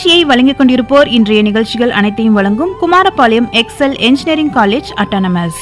இந்நிகழ்ச்சியை வழங்கிக் கொண்டிருப்போர் இன்றைய நிகழ்ச்சிகள் அனைத்தையும் வழங்கும் Kumarapalayam excel engineering college autonomous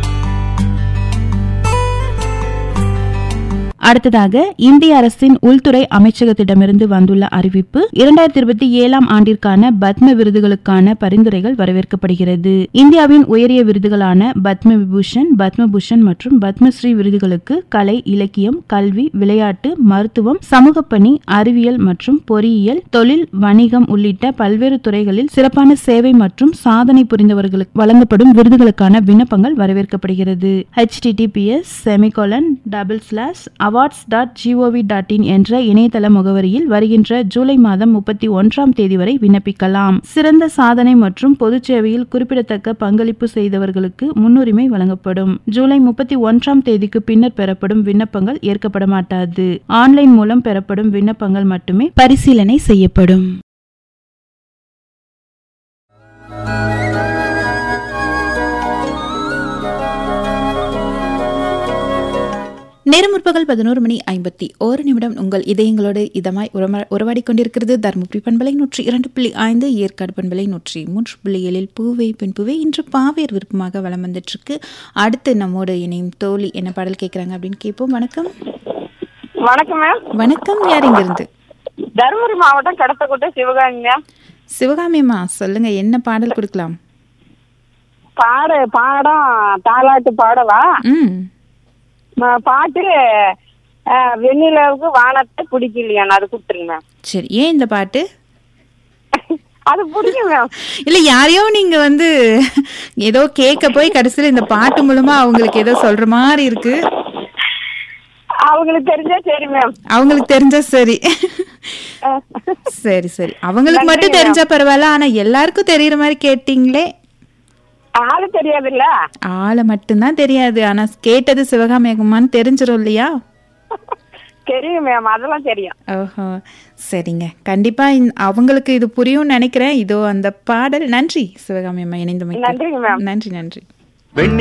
அடுத்ததாக இந்திய அரசின் உள்துறை அமைச்சகத்திடமிருந்து வந்துள்ள அறிவிப்பு இரண்டாயிரத்தி இருபத்தி ஏழாம் ஆண்டிற்கான பத்ம விருதுகளுக்கான பரிந்துரைகள் வரவேற்கப்படுகிறது இந்தியாவின் உயரிய விருதுகளான பத்ம விபூஷன் பத்மபூஷன் மற்றும் பத்மஸ்ரீ விருதுகளுக்கு கலை இலக்கியம் கல்வி விளையாட்டு மருத்துவம் சமூக பணி அறிவியல் மற்றும் பொறியியல் தொழில் வணிகம் உள்ளிட்ட பல்வேறு துறைகளில் சிறப்பான சேவை மற்றும் சாதனை புரிந்தவர்களுக்கு வழங்கப்படும் விருதுகளுக்கான விண்ணப்பங்கள் வரவேற்கப்படுகிறது https semicolon double slash awards dot GOV dot IN என்ற இணையதள முகவரியில் வருகின்ற ஜூலை மாதம் முப்பத்தி ஒன்றாம் தேதி வரை விண்ணப்பிக்கலாம் சிறந்த சாதனை மற்றும் பொதுச் சேவையில் குறிப்பிடத்தக்க பங்களிப்பு செய்தவர்களுக்கு முன்னுரிமை வழங்கப்படும் ஜூலை முப்பத்தி ஒன்றாம் தேதிக்கு பின்னர் பெறப்படும் விண்ணப்பங்கள் ஏற்கப்பட மாட்டாது ஆன்லைன் மூலம் பெறப்படும் விண்ணப்பங்கள் மட்டுமே பரிசீலனை செய்யப்படும் நேரம் முற்பகல் பதினோரு மணி ஐம்பத்தி ஓரு நிமிடம் உங்கள் இதயங்களோடு இதமாய் உறமா- உறவாடிக் கொண்டிருக்கிறது தருமபுரி பண்பலை நூற்றி இரண்டு புள்ளி ஐந்து ஏற்காடு பண்பலை நூற்றி மூன்று புள்ளி ஏழில் பூவே பின் பூவே இன்று பாவேர் விருப்பமாக வலம் வந்துட்டு இருக்கு அடுத்து நம்மோடு இணையும் தோழி என்ன பாடல் கேட்குறாங்க அப்படின்னு கேட்போம் வணக்கம் வணக்கம் மேம் வணக்கம் யார் இங்கிருந்து தருமபுரி மாவட்டம் கடத்தக்கோட்டை சிவகாமி மேம் சிவகாமியம்மா சொல்லுங்க என்ன பாடல் கொடுக்கலாம் பாட பாடம் தாலாட்டு பாடவா ம் ம- பாட்டு அஹ், வெண்ணிலாவுக்கு வானத்தை பிடிக்கலையா அது கொடுத்துருங்க மேம் சரி ஏன் இந்த பாட்டு அது பிடிக்கும் மேம் இல்ல யாரையோ நீங்க வந்து ஏதோ கேட்க போய் கடைசியில இந்த பாட்டு மூலமா அவங்களுக்கு ஏதோ சொல்ற மாதிரி இருக்கு அவங்களுக்கு தெரிஞ்சா சரி மேம் அவங்களுக்கு தெரிஞ்சா சரி சரி சரி அவங்களுக்கு மட்டும் தெரிஞ்சா பரவாயில்ல ஆனா எல்லாருக்கும் தெரியற மாதிரி கேட்டீங்களே ஆளு தெரியாதுல்ல ஆளை மட்டும்தான் தெரியாது ஆனா கேட்டது சிவகாமியகமான்னு தெரிஞ்சிரும் இல்லையா தெரியும் மேம் அதெல்லாம் தெரியும் ஓஹோ சரிங்க கண்டிப்பா இந்த- அவங்களுக்கு இது புரியும்னு நினைக்கிறேன் இதோ அந்த பாடல் நன்றி சிவகாமி அம்மா இணைந்தமைக்கு நன்றிங்க மேம் நன்றி நன்றி வெண்ணி